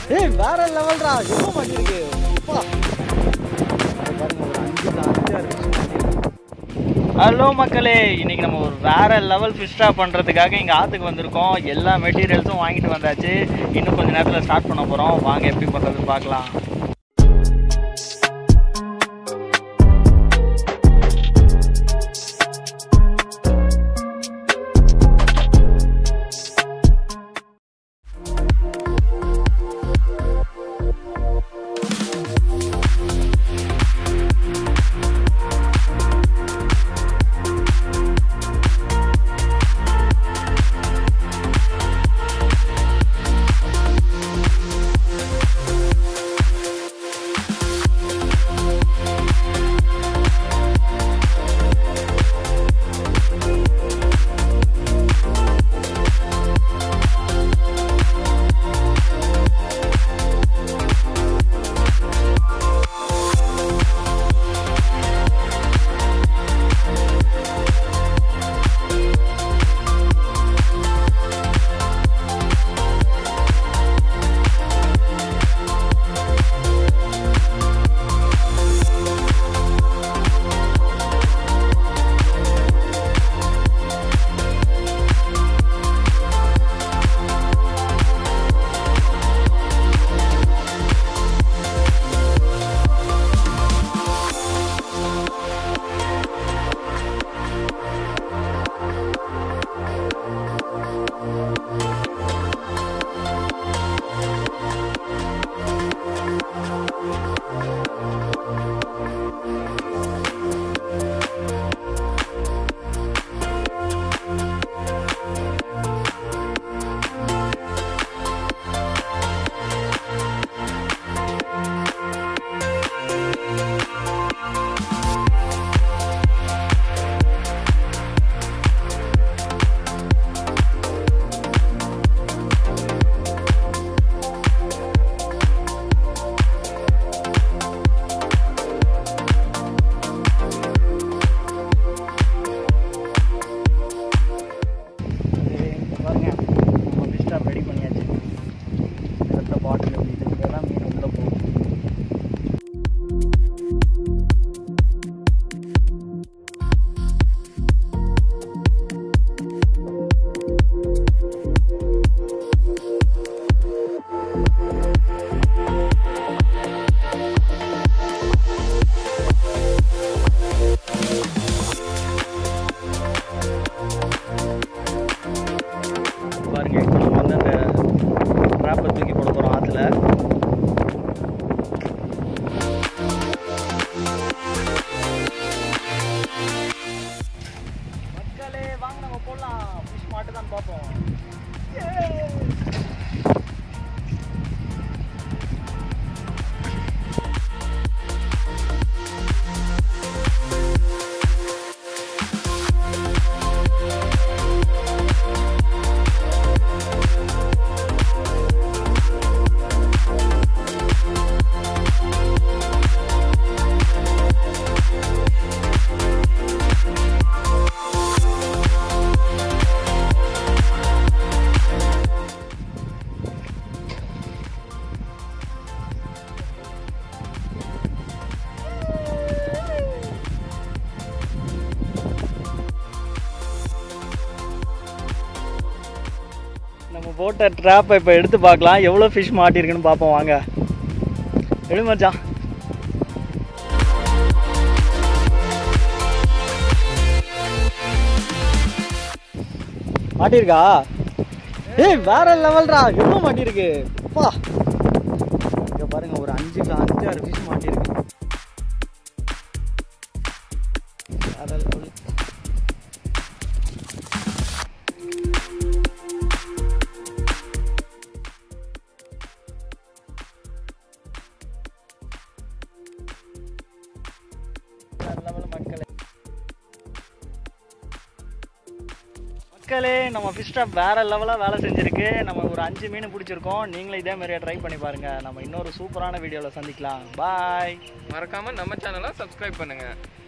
ஏய் வேற லெவல்ரா எவ்வளோ மாட்டிருக்கு அப்பா அது பாருங்க ஒரு அஞ்சு அஞ்சாறு fish மாட்டிருக்கு. ஹலோ மக்களே இன்னைக்கு நம்ம ஒரு வேற லெவல் ஃபிஷ் ஸ்டாப் பண்ணுறதுக்காக இங்கே ஆற்றுக்கு வந்திருக்கோம் எல்லா மெட்டீரியல்ஸும் வாங்கிட்டு வந்தாச்சு இன்னும் கொஞ்ச நேரத்தில் ஸ்டார்ட் பண்ண போகிறோம் வாங்க எப்படி பண்ணுறதுன்னு பார்க்கலாம் பாருங்க நம்ம ஃபிஷ் ஸ்டாப் ரெடி பண்ணியாச்சு எடுத்த பாட்டில் இது இங்கே தான் மீன் உள்ளே போகும் பாருங்க இப்போ நம்ம வந்து அந்த ட்ராப்பை தூக்கி போட போகிறோம் ஆற்றுல மக்களே வாங்க நம்ம போடலாம் ஃபிஷ் மாட்டு தான் பார்ப்போம் நம்ம போட்ட ட்ராப்பை இப்போ எடுத்து பார்க்கலாம் எவ்வளோ ஃபிஷ் மாட்டிருக்குன்னு பார்ப்போம் வாங்க எடு மச்சான் மாட்டிருக்கா ஏய் வேற லெவல்ரா எவ்வளோ மாட்டிருக்கு அப்பா இங்க பாருங்க ஒரு அஞ்சு அஞ்சாறு ஃபிஷ் மாட்டிருக்கு வேற level. வேற level மக்களே மக்களே நம்ம ஃபிஷ் ஸ்டாப் வேற லெவலாக வேலை செஞ்சிருக்கு நம்ம ஒரு அஞ்சு மீன் பிடிச்சிருக்கோம் நீங்களும் இதே மாதிரியே ட்ரை பண்ணி பாருங்க நம்ம இன்னொரு சூப்பரான வீடியோவில் சந்திக்கலாம் பாய் மறக்காம நம்ம சேனலை சப்ஸ்கிரைப் பண்ணுங்க